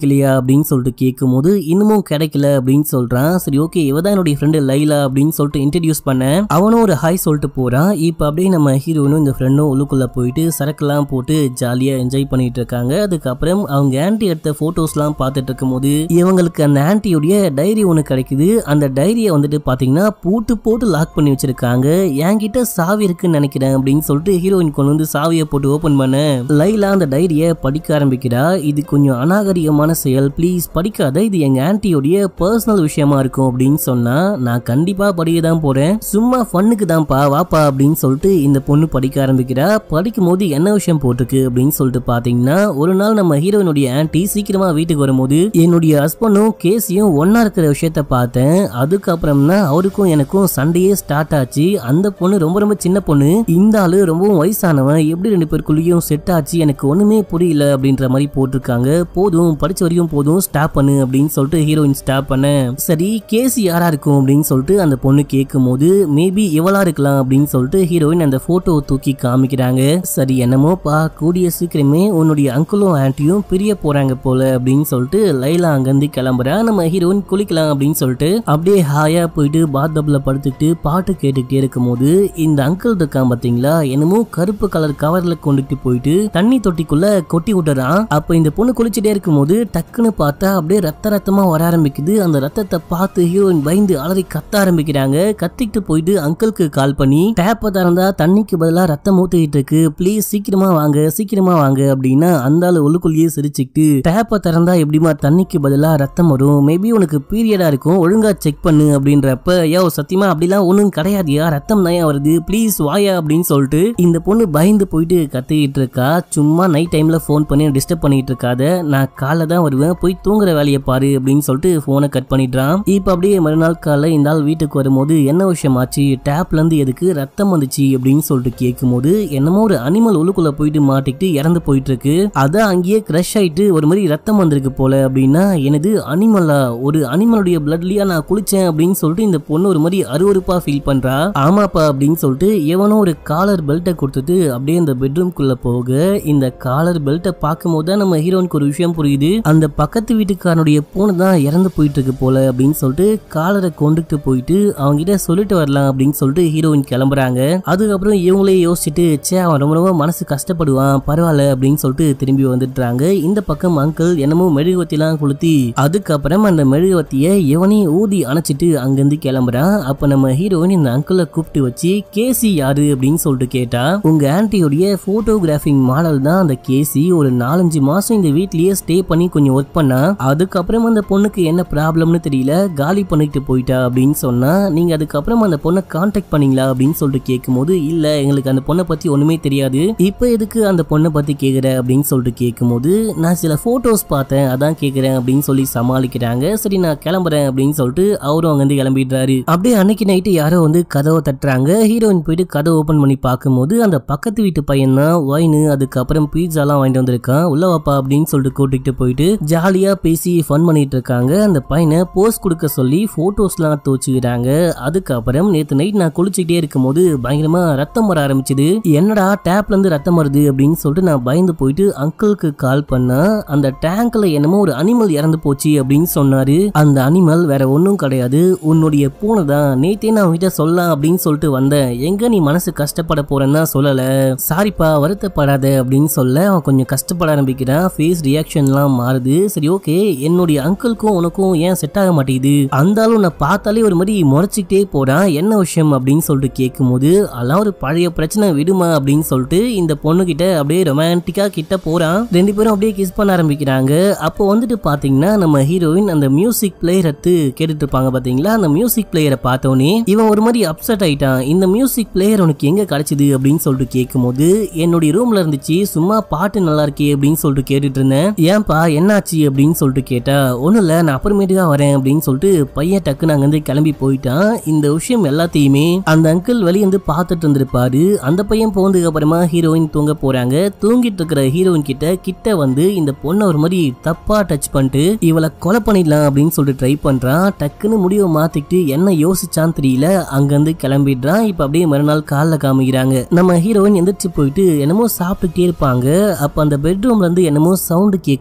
கிடைக்கலையா அப்படின்னு சொல்லிட்டு கேட்கும்போது இன்னமும் கிடைக்கல அப்படின்னு சொல்றான் சரி ஓகே இவ தான் என்னுடைய ஃப்ரெண்டு லைலா அப்படின்னு சொல்லிட்டு இன்ட்ரடியூஸ் பண்ண அவனும் ஒரு ஹாய் சொல்லிட்டு போறான் இப்போ அப்படியே நம்ம ஹீரோனும் இந்த ஃப்ரெண்டும் உள்ளுக்குள்ள போயிட்டு சரக்குலாம் போட்டு ஜாலியா என்ஜாய் பண்ணிட்டு இருக்காங்க அதுக்கப்புறம் அவங்க ஆன்ட்டி எடுத்த போட்டோஸ்லாம் பார்த்துட்டு இருக்கும்போது இவங்களுக்கு அந்த ஆன்ட்டியுடைய டைரி ஒன்று கிடைக்குது அந்த டைரியை வந்துட்டு பாத்தீங்கன்னா பூட்டு போட்டு லாக் பண்ணி வச்சிருக்காங்க என்கிட்ட சாவி இருக்குன்னு நினைக்கிறேன் அப்படின்னு சொல்லிட்டு ஹீரோயின் கொண்டு வந்து சாவியை போட்டு ஓபன் பண்ண லைலா அந்த டைரியை படிக்க ஆரம்பிக்கிறா இது கொஞ்சம் அநாகரிகமான செயல் ப்ளீஸ் படிக்காத இது எங்க ஆன்ட்டியோடைய பர்சனல் விஷயமா இருக்கும் அப்படின்னு சொன்னா நான் கண்டிப்பா படிக்க தான் போறேன் சும்மா ஃபன்னுக்கு தான்ப்பா வாப்பா அப்படின்னு சொல்லிட்டு இந்த பொண்ணு படிக்க ஆரம்பிக்கிறா படிக்கும் போது என்ன விஷயம் போட்டிருக்கு அப்படின்னு சொல்லிட்டு பாத்தீங்கன்னா ஒரு நாள் நம்ம ஹீரோயினுடைய ஆன்ட்டி சீக்கிரமா வீட்டுக்கு வரும்போது என்னுடைய ஹஸ்பண்டும் கேசியும் ஒன்னா இருக்கிற விஷயத்த பார்த்தேன் அதுக்கப்புறம் தான் அவருக்கும் எனக்கும் சண்டையே ஸ்டார்ட் ஆச்சு அந்த பொண்ணு ரொம்ப ரொம்ப சின்ன பொண்ணு இந்த ஆளு ரொம்பவும் வயசானவன் எப்படி ரெண்டு பேருக்குள்ளேயும் செட் ஆச்சு எனக்கு ஒண்ணுமே புரியல அப்படின்ற மாதிரி போட்டிருக்காங்க போதும் படிச்ச வரைக்கும் போதும் ஸ்டாப் பண்ணு அப்படின்னு சொல்லிட்டு ஹீரோயின் ஸ்டாப் பண்ண சரி கேசி யாரா இருக்கும் அப்படின்னு சொல்லிட்டு அந்த பொண்ணு கேட்கும் போது மேபி இவளா இருக்கலாம் அப்படின்னு சொல்லிட்டு ஹீரோயின் அந்த போட்டோ தூக்கி காமிக்கிறாங்க சரி என்னமோப்பா கூடிய சீக்கிரமே உன்னுடைய அங்கிளும் ஆன்ட்டியும் பிரிய போறாங்க போல அப்படின்னு சொல்லிட்டு லைலா அங்கிருந்து கிளம்புறா நம்ம ஹீரோயின் குளிக்கலாம் அப்படின்னு சொல்லிட்டு அப்படியே ஹாயா போயிட்டு பாத்டப்ல படுத்துக்கிட்டு பாட்டு கேட்டுக்கிட்டே இருக்கும்போது இந்த அங்கிள் இருக்கான் பாத்தீங்களா என்னமோ கருப்பு கலர் கவர்ல கொண்டுட்டு போயிட்டு தண்ணி தொட்டிக்குள்ள கொட்டி விட்டுறான் அப்ப இந்த பொண்ணு குளிச்சுட்டே இருக்கும்போது டக்குன்னு பார்த்தா அப்படியே ரத்த ரத்தமா வர ஆரம்பிக்குது அந்த ரத்தத்தை பார்த்து ஹீரோயின் பயந்து அலறி கத்த ஆரம்பிக்கிறாங்க கத்திக்கிட்டு போயிட்டு அங்கிளுக்கு கால் பண்ணி டேப்பை திறந்தா தண்ணிக்கு பதிலா ரத்தம் ஊத்திக்கிட்டு இருக்கு ப்ளீஸ் சீக்கிரமா வாங்க சீக்கிரமா வாங்க அப்படின்னா அந்த ஆளு உள்ளுக்குள்ளேயே சிரிச்சுக்கிட்டு டேப்பை திறந்தா எப்படிமா தண்ணிக்கு பதிலா ரத்தம் வரும் மேபி உனக்கு பீரியடா இருக்கும் ஒழுங்கா செக் பண்ணு அப்படின்றப்ப யோ சத்தியமா அப்படிலாம் ஒண்ணும் கிடையாதுயா ரத்தம் தான் வருது ப்ளீஸ் வாயா அப்படின்னு சொல்லிட்டு இந்த பொண்ணு பயந்து போயிட்டு கத்திக்கிட்டு இருக்கா சும்மா நைட் டைம்ல ஃபோன் பண்ணி டிஸ்டர்ப் பண்ணிட்டு இருக்காத நான் காலைல தான் வருவேன் போய் தூங்குற வேலையை பாரு அப்படின்னு சொல்லிட்டு போனை கட் பண்ணிடுறான் இப்போ அப்படியே மறுநாள் காலைல இந்த ஆள் வீட்டுக்கு வரும்போது என்ன விஷயம் ஆச்சு டேப்ல இருந்து எதுக்கு ரத்தம் வந்துச்சு அப்படின்னு சொல்லிட்டு கேட்கும்போது என்னமோ ஒரு அனிமல் உள்ளுக்குள்ள போயிட்டு மாட்டிக்கிட்டு இறந்து போயிட்டு இருக்கு அதான் அங்கேயே கிரஷ் ஆயிட்டு ஒரு மாதிரி ரத்தம் வந்திருக்கு போல அப்படின்னா எனது அனிமலா ஒரு அனிமலுடைய பிளட்லயா நான் குளிச்சேன் அப்படின்னு சொல்லிட்டு இந்த பொண்ணு ஒரு மாதிரி அருவருப்பா ஃபீல் பண்றா ஆமாப்பா அப்படின்னு சொல்லிட்டு எவனோ ஒரு காலர் பெல்ட்டை கொடுத்துட்டு அப்படியே இந்த பெட்ரூம்குள்ள போக இந்த காலர் பெல்ட்டை பார்க்கும்போது தான் நம்ம ஹீரோனுக்கு ஒரு விஷயம் புரியுது அந்த பக்கத்து வீட்டுக்காரனுடைய பூனை தான் இறந்து போயிட்டு இருக்கு போல அப்படின்னு சொல்லிட்டு காலரை கொண்டுட்டு போயிட்டு அவங்க கிட்ட சொல்லிட்டு வரலாம் அப்படின்னு சொல்லிட்டு ஹீரோயின் கிளம்புறாங்க அதுக்கப்புறம் இவங்களே யோசிச்சுட்டு சே அவன் ரொம்ப ரொம்ப மனசு கஷ்டப்படுவான் பரவாயில்ல அப்படின்னு சொல்லிட்டு திரும்பி வந்துடுறாங்க இந்த பக்கம் அங்கிள் என்னமோ மெழுகுவத்திலாம் கொளுத்தி அதுக்கப்புறம் அந்த மெழுகுவத்தியை இவனே ஊதி அணைச்சிட்டு அங்கிருந்து கிளம்புறான் அப்ப நம்ம ஹீரோயின் இந்த அங்கிளை கூப்பிட்டு வச்சு கேசி யாரு அப்படின்னு சொல்லிட்டு கேட்டா உங்க ஆன்ட்டியோடைய போட்டோகிராஃபிங் மாடல் தான் அந்த கேசி ஒரு நாலஞ்சு மாசம் இந்த வீட்லயே ஸ்டே பண்ணி கொஞ்சம் ஒர்க் பண்ணா அதுக்கப்புறம் அந்த பொண்ணுக்கு என்ன ப்ராப்ளம்னு தெரியல காலி பண்ணிட்டு போயிட்டா அப்படின்னு சொன்னா நீங்க அதுக்கப்புறம் அந்த பொண்ணை கான்டாக்ட் பண்ணீங்களா அப்படின்னு சொல்லிட்டு கேட்கும்போது இல்ல எங்களுக்கு அந்த பொண்ணை பத்தி ஒண்ணுமே தெரியாது இப்போ எதுக்கு அந்த பொண்ணை பத்தி கேக்குற அப்படின்னு சொல்லிட்டு கேட்கும்போது நான் சில போட்டோஸ் பார்த்தேன் அதான் கேக்குறேன் அப்படின்னு சொல்லி சமாளிக்கிறாங்க சரி நான் கிளம்புறேன் அப்படின்னு சொல்லிட்டு அவரும் அங்கிருந்து கிளம்பிடுறாரு அப்படியே அன்னைக்கு நைட்டு யாரோ வந்து கதவை தட்டுறாங்க ஹீரோயின் போயிட்டு கதவை ஓபன் பண்ணி பார்க்கும்போது அந்த பக்கத்து வீட்டு பையன் தான் ஒயின் அதுக்கப்புறம் பீட்சாலாம் வாங்கிட்டு வந்திருக்கான் உள்ள வாப்பா அப்படின்னு சொல்லிட்டு கூட்டிட்டு போயிட்டு ஜாலியா பேசி ஃபன் பண்ணிட்டு இருக்காங்க அந்த பையனை போஸ் கொடுக்க சொல்லி போட்டோஸ்லாம் எடுத்து வச்சுக்கிறாங்க அதுக்கப்புறம் நேத்து நைட் நான் குளிச்சுக்கிட்டே இருக்கும்போது பயங்கரமா ரத்தம் வர ஆரம்பிச்சது என்னடா டேப்ல இருந்து ரத்தம் வருது அப்படின்னு சொல்லிட்டு நான் பயந்து போயிட்டு அங்கிளுக்கு கால் பண்ணா அந்த டேங்க்ல என்னமோ ஒரு அனிமல் இறந்து போச்சு அப்படின்னு சொன்னாரு அந்த அனிமல் வேற ஒன்றும் கிடையாது உன்னுடைய பூனை தான் நேத்தே நான் உன்கிட்ட சொல்லலாம் அப்படின்னு சொல்லிட்டு வந்தேன் எங்க நீ மனசு கஷ்டப்பட போறேன்னா சொல்லல சாரிப்பா வருத்தப்படாத அப்படின்னு சொல்ல அவன் கொஞ்சம் கஷ்டப்பட ஆரம்பிக்கிறான் ஃபேஸ் ரியாக்ஷன்லாம் மாறுது சரி ஓகே என்னுடைய அங்கிளுக்கும் உனக்கும் ஏன் செட் ஆக மாட்டேங்குது அந்த ஆளு உன்னை பார்த்தாலே ஒரு மாதிரி முறைச்சிக்கிட்டே போறான் என்ன விஷயம் அப்படின்னு சொல்லிட்டு கேட்கும்போது அதெல்லாம் ஒரு பழைய பிரச்சனை விடுமா அப்படின்னு சொல்லிட்டு இந்த பொண்ணு கிட்ட அப்படியே ரொமான்டிக்கா கிட்ட போறான் ரெண்டு பேரும் அப்படியே கிஸ் பண்ண ஆரம்பிக்கிறாங்க அப்போ வந்துட்டு பாத்தீங்கன்னா நம்ம ஹீரோயின் அந்த மியூசிக் பிளேயர் எடுத்து கேட்டுட்டு இருப்பாங்க பாத்தீங்களா அந்த மியூசிக் பிளேயரை பார்த்தோன்னே இவன் ஒரு மாதிரி அப்செட் ஆயிட்டான் இந்த மியூசிக் பிளேயர் உனக்கு எங்க கிடைச்சது அப்படின்னு சொல்லிட்டு கேட்கும்போது என்னுடைய ரூம்ல இருந்துச்சு சும்மா பாட்டு நல்லா இருக்கே அப்படின்னு சொல்லிட்டு கேட்டுட்டு இருந்தேன் ஏன்பா என்னாச்சு அப்படின்னு சொல்லிட்டு கேட்டா ஒண்ணும் இல்ல நான் அப்புறமேட்டுக்கா வரேன் அப்படின்னு சொல்லிட்டு பையன் டக்குன்னு அங்கிருந்து கிளம்பி போயிட்டான் இந்த விஷயம் எல்லாத்தையுமே அந்த அங்கிள் வெளியே வந்து பார்த்துட்டு இருந்திருப்பாரு அந்த பையன் போனதுக்கு அப்புறமா ஹீரோயின் தூங்க போறாங்க தூங்கிட்டு இருக்கிற ஹீரோயின் கிட்ட கிட்ட வந்து இந்த பொண்ணை ஒரு மாதிரி தப்பா டச் பண்ணிட்டு இவளை கொலை பண்ணிடலாம் அப்படின்னு சொல்லிட்டு ட்ரை பண்றான் டக்குன்னு முடிவை மாத்திக்கிட்டு என்ன யோசிச்சான்னு தெரியல அங்கிருந்து கிளம்பிடுறான் இப்ப அப்படியே மறுநாள் காலைல காமிக்கிறாங்க நம்ம ஹீரோயின் எந்திரிச்சு போயிட்டு என்னமோ சாப்பிட்டுட்டே இருப்பாங்க அப்ப அந்த பெட்ரூம்ல இருந்து என்னமோ சவுண்டு கேக்குது அப்படின்னு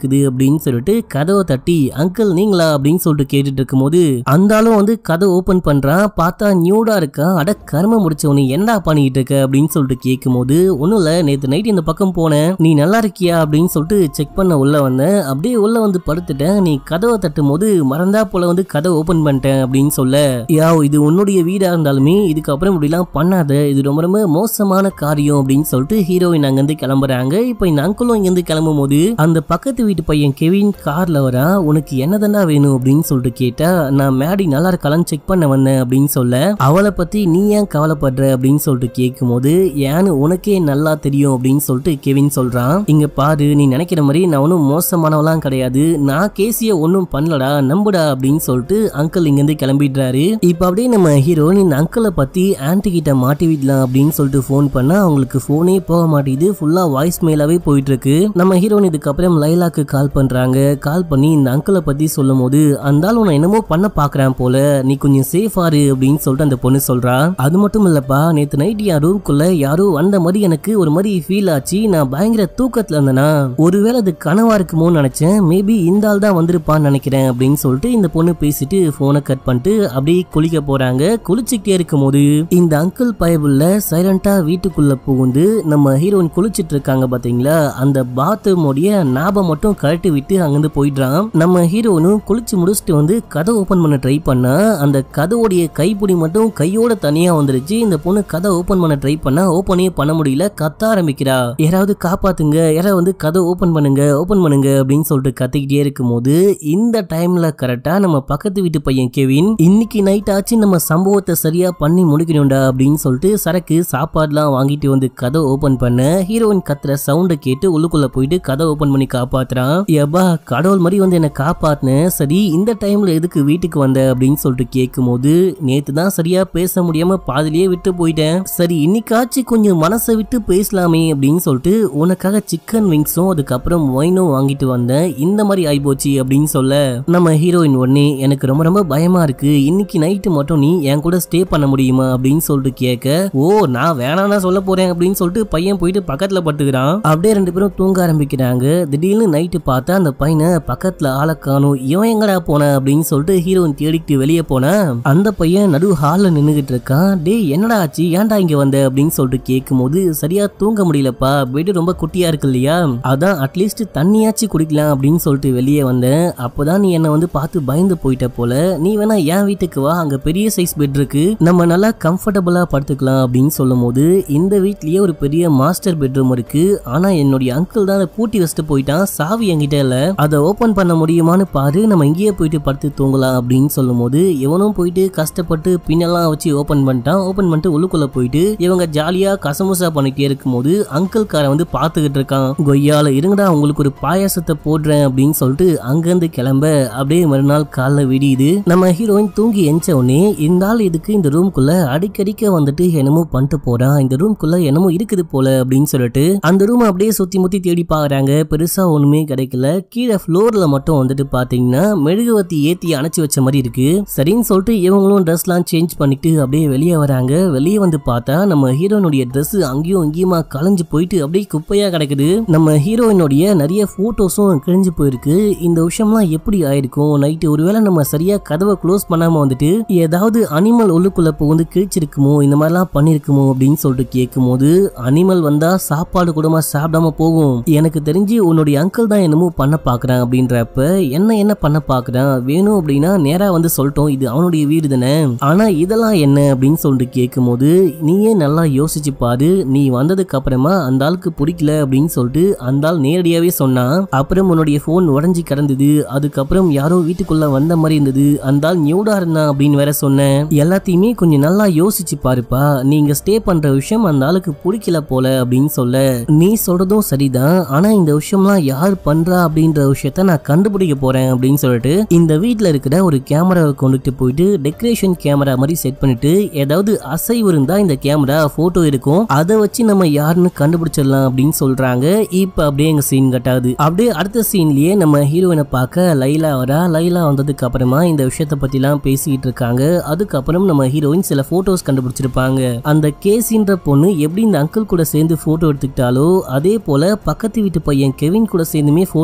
அப்படின்னு சொல்லிட்டு கதவை தட்டி அங்கிள் நீங்களா அப்படின்னு சொல்லிட்டு கேட்டுட்டு இருக்கும்போது அந்த ஆளும் வந்து கதை ஓபன் பண்றான் பார்த்தா நியூடா இருக்கான் அட கர்ம முடிச்சவனு என்ன பண்ணிட்டு இருக்க அப்படின்னு சொல்லிட்டு கேட்கும்போது ஒன்றும் இல்லை நேற்று நைட் இந்த பக்கம் போனேன் நீ நல்லா இருக்கியா அப்படின்னு சொல்லிட்டு செக் பண்ண உள்ள வந்தேன் அப்படியே உள்ள வந்து படுத்துட்டேன் நீ கதவை தட்டும் போது மறந்தா போல வந்து கதை ஓபன் பண்ணிட்டேன் அப்படின்னு சொல்ல யாவ் இது உன்னுடைய வீடா இருந்தாலுமே இதுக்கப்புறம் இப்படிலாம் பண்ணாத இது ரொம்ப ரொம்ப மோசமான காரியம் அப்படின்னு சொல்லிட்டு ஹீரோயின் அங்கிருந்து கிளம்புறாங்க இப்போ இந்த அங்கிளும் இங்கிருந்து கிளம்பும் போது அந்த பக்கத்து வீட்டு பையன் கெவின் கார்ல வரா உனக்கு என்னதாண்டா வேணும் அப்படின்னு சொல்லிட்டு கேட்டா நான் மேடி நல்லா இருக்காளான்னு செக் பண்ண வந்தேன் அப்படின்னு சொல்ல அவளை பத்தி நீ ஏன் கவலைப்படுற அப்படின்னு சொல்லிட்டு கேட்கும்போது ஏன்னு உனக்கே நல்லா தெரியும் அப்படின்னு சொல்லிட்டு கெவின் சொல்றான் இங்க பாரு நீ நினைக்கிற மாதிரி நான் ஒன்றும் மோசமானவளாம் கிடையாது நான் கேசிய ஒன்றும் பண்ணலடா நம்புடா அப்படின்னு சொல்லிட்டு அங்கிள் இங்கிருந்து கிளம்பிடுறாரு இப்போ அப்படியே நம்ம ஹீரோ இந்த அங்கிளை பத்தி ஆன்டி கிட்ட மாட்டி விடலாம் அப்படின்னு சொல்லிட்டு ஃபோன் பண்ணா அவங்களுக்கு ஃபோனே போக மாட்டேங்குது ஃபுல்லா வாய்ஸ் மெயிலாவே போயிட்டு இருக்கு நம்ம ஹீரோன் இதுக்கப்புறம் லைலாக்கு கால் பண்றாங்க கால் பண்ணி இந்த அங்கிளை பத்தி சொல்லும் போது அந்த ஆள் உன்னை என்னமோ பண்ண பாக்குறான் போல நீ கொஞ்சம் சேஃபா இரு அப்படின்னு சொல்லிட்டு அந்த பொண்ணு சொல்றா அது மட்டும் இல்லப்பா நேத்து நைட் என் ரூம்குள்ள யாரோ வந்த மாதிரி எனக்கு ஒரு மாதிரி ஃபீல் ஆச்சு நான் பயங்கர தூக்கத்துல இருந்தேனா ஒருவேளை அது கனவா இருக்குமோன்னு நினைச்சேன் மேபி இந்த ஆள் தான் வந்திருப்பான்னு நினைக்கிறேன் அப்படின்னு சொல்லிட்டு இந்த பொண்ணு பேசிட்டு போனை கட் பண்ணிட்டு அப்படியே குளிக்க போறாங்க குளிச்சுட்டே இருக்கும்போது இந்த அங்கிள் பயபுள்ள சைலண்டா வீட்டுக்குள்ள புகுந்து நம்ம ஹீரோயின் குளிச்சிட்டு இருக்காங்க பாத்தீங்களா அந்த பாத்ரூமோடைய ஞாபகம் மட்டும் கழட்டி விட்டு அங்கிருந்து போயிடுறான் நம்ம ஹீரோனும் குளிச்சு முடிச்சுட்டு வந்து கதை ஓபன் பண்ண ட்ரை பண்ணா அந்த கதவுடைய கைப்பிடி மட்டும் கையோட தனியா வந்துருச்சு இந்த பொண்ணு கதை ஓபன் பண்ண ட்ரை பண்ணா ஓபனே பண்ண முடியல கத்த ஆரம்பிக்கிறா யாராவது காப்பாத்துங்க யாராவது வந்து கதை ஓபன் பண்ணுங்க ஓபன் பண்ணுங்க அப்படின்னு சொல்லிட்டு கத்திக்கிட்டே இருக்கும்போது இந்த டைம்ல கரெக்டா நம்ம பக்கத்து வீட்டு பையன் கெவின் இன்னைக்கு நைட் ஆச்சு நம்ம சம்பவத்தை சரியா பண்ணி முடிக்கணும்டா அப்படின்னு சொல்லிட்டு சரக்கு சாப்பாடுலாம் வாங்கிட்டு வந்து கதை ஓபன் பண்ண ஹீரோயின் கத்துற சவுண்டை கேட்டு உள்ளுக்குள்ள போயிட்டு கதை ஓபன் பண்ணி காப்பாத்துறான் எபா கடவுள் மாதிரி வந்து என்ன காப்பாத்துனேன் சரி இந்த டைம்ல எதுக்கு வீட்டுக்கு வந்த அப்படின்னு சொல்லிட்டு கேட்கும்போது நேத்து தான் சரியா பேச முடியாம பாதிலேயே விட்டு போயிட்டேன் சரி இன்னைக்காச்சும் கொஞ்சம் மனசை விட்டு பேசலாமே அப்படின்னு சொல்லிட்டு உனக்காக சிக்கன் விங்ஸும் அதுக்கப்புறம் ஒயினும் வாங்கிட்டு வந்தேன் இந்த மாதிரி ஆயிப்போச்சு அப்படின்னு சொல்ல நம்ம ஹீரோயின் உடனே எனக்கு ரொம்ப ரொம்ப பயமா இருக்கு இன்னைக்கு நைட்டு மட்டும் நீ என் கூட ஸ்டே பண்ண முடியுமா அப்படின்னு சொல்லிட்டு கேட்க ஓ நான் வேணாம்னா சொல்ல போறேன் அப்படின்னு சொல்லிட்டு பையன் போயிட்டு பக்கத்துல பட்டுக்கிறான் அப்படியே ரெண்டு பேரும் தூங்க ஆரம்பிக்கிறாங்க திடீர்னு நைட்டு பார்த்தா அந்த பையனை பக்கத்துல ஆளை காணும் இவன் எங்கடா போன அப்படின்னு சொல்லிட்டு ஹீரோயின் தேடிக்கிட்டு வெளியே போனா அந்த பையன் நடு ஹால்ல நின்னுகிட்டு இருக்கான் டேய் என்னடா ஆச்சு ஏன்டா இங்க வந்த அப்படின்னு சொல்லிட்டு கேட்கும்போது சரியா தூங்க முடியலப்பா பெட் ரொம்ப குட்டியா இருக்கு இல்லையா அதான் அட்லீஸ்ட் தண்ணியாச்சு குடிக்கலாம் அப்படின்னு சொல்லிட்டு வெளியே வந்தேன் அப்போதான் நீ என்ன வந்து பார்த்து பயந்து போயிட்ட போல நீ வேணா என் வீட்டுக்கு வா அங்க பெரிய சைஸ் பெட் இருக்கு நம்ம நல்லா கம்ஃபர்டபுளா படுத்துக்கலாம் அப்படின்னு சொல்லும் போது இந்த வீட்லயே ஒரு பெரிய மாஸ்டர் பெட்ரூம் இருக்கு ஆனா என்னுடைய அங்கிள் தான் அதை பூட்டி வச்சுட்டு போயிட்டான் சாவி என்கிட்ட இல்ல அதை ஓபன் பண்ண முடியுமான்னு பாரு நம்ம இங்கேயே போயிட்டு படுத்து தூங்கலாம் அப்படின்னு சொல்லும் போது இவனும் போயிட்டு கஷ்டப்பட்டு பின்னெல்லாம் வச்சு ஓபன் பண்ணிட்டான் ஓபன் பண்ணிட்டு உள்ளுக்குள்ள போயிட்டு இவங்க ஜாலியா கசமுசா பண்ணிட்டே இருக்கும்போது அங்கிள் காரை வந்து பாத்துக்கிட்டு இருக்கான் கொய்யால இருங்கடா உங்களுக்கு ஒரு பாயாசத்தை போடுறேன் அப்படின்னு சொல்லிட்டு அங்கிருந்து கிளம்ப அப்படியே மறுநாள் காலைல விடியுது நம்ம ஹீரோயின் தூங்கி எஞ்ச உடனே இந்த ஆள் இதுக்கு இந்த ரூம்குள்ள அடிக்கடிக்க வந்துட்டு என்னமோ பண்ணிட்டு போறான் இந்த ரூம்குள்ள என்னமோ இருக்குது போல அப்படின்னு சொல்லிட்டு அந்த ரூம் அப்படியே சுத்தி முத்தி தேடி பாக்குறாங்க பெருசா ஒண்ணுமே கிடைக்கல கீழே ஃப்ளோர்ல மட்டும் வந்துட்டு பாத்தீங்கன்னா மெழுகுவத்தி ஏத்தி அணைச்சு வச்ச மாதிரி இருக்கு சரின்னு சொல்லிட்டு இவங்களும் ட்ரெஸ்லாம் சேஞ்ச் பண்ணிட்டு அப்படியே வெளியே வராங்க வெளியே வந்து பார்த்தா நம்ம ஹீரோனுடைய Dress அங்கேயும் இங்கேயுமா கலைஞ்சு போயிட்டு அப்படியே குப்பையா கிடக்குது நம்ம ஹீரோயினுடைய நிறைய போட்டோஸும் கிழிஞ்சு போயிருக்கு இந்த விஷயம்லாம் எப்படி ஆயிருக்கும் நைட்டு ஒருவேளை நம்ம சரியா கதவை க்ளோஸ் பண்ணாம வந்துட்டு ஏதாவது அனிமல் உள்ளுக்குள்ள புகுந்து கிழிச்சிருக்குமோ இந்த மாதிரிலாம் பண்ணிருக்குமோ அப்படின்னு சொல்லிட்டு கேட்கும்போது அனிமல் வந்தா சாப்பாடு கூடமா சாப்பிடாம போகும் எனக்கு தெரிஞ்சு உன்னுடைய அங்கிள் தான் என்னமோ பண்ண பாக்குறான் அப்படின்றப்ப என்ன என்ன பண்ண பாக்குறான் வேணும் அப்படின்னா நேரா வந்து சொல்லிட்டோம் இது அவனுடைய வீடு தானே ஆனா இதெல்லாம் என்ன அப்படின்னு சொல்லிட்டு கேட்கும்போது நீயே நல்லா யோசிச்சு பாரு நீ வந்ததுக்கு அப்புறமா அந்த ஆளுக்கு பிடிக்கல அப்படின்னு சொல்லிட்டு அந்த ஆள் நேரடியாவே சொன்னான் அப்புறம் உன்னுடைய போன் உடஞ்சி கிடந்தது அதுக்கப்புறம் யாரோ வீட்டுக்குள்ள வந்த மாதிரி இருந்தது அந்த ஆள் நியூடா இருந்தான் அப்படின்னு வேற சொன்னேன் எல்லாத்தையுமே கொஞ்சம் நல்லா யோசிச்சு பாருப்பா நீங்க ஸ்டே பண்ற விஷயம் அந்த ஆளுக்கு பிடிக்கல போல அப்படின்னு சொல்ல நீ சொல்றதும் சரிதான் ஆனா இந்த விஷயம்லாம் யார் பண்றா அப்படின்ற விஷயத்த நான் கண்டுபிடிக்க போறேன் அப்படின்னு சொல்லிட்டு இந்த வீட்ல இருக்கிற ஒரு கேமராவை கொண்டுட்டு போயிட்டு டெக்கரேஷன் கேமரா மாதிரி செட் பண்ணிட்டு ஏதாவது அசைவு இருந்தா இந்த கேமரா போட்டோ இருக்கும் அதை வச்சு நம்ம யாருன்னு கண்டுபிடிச்சிடலாம் அப்படின்னு சொல்றாங்க இப்ப அப்படியே எங்க சீன் கட்டாது அப்படியே அடுத்த சீன்லயே நம்ம ஹீரோயினை பார்க்க லைலா வரா லைலா வந்ததுக்கு அப்புறமா இந்த விஷயத்த பத்திலாம் பேசிட்டு இருக்காங்க அதுக்கப்புறம் நம்ம ஹீரோயின் சில போட்டோஸ் கண்டுபிடிச்சிருப்பாங்க அந்த கேசின்ற பொண்ணு எப்படி இந்த அங்கிள் கூட சேர்ந்து போட்டோ எடுத்துக்கிட்டாலோ அதே போல பக்கத்து வீட்டு பையன் கெவின் கூட சேர்ந்துமே போட்டோ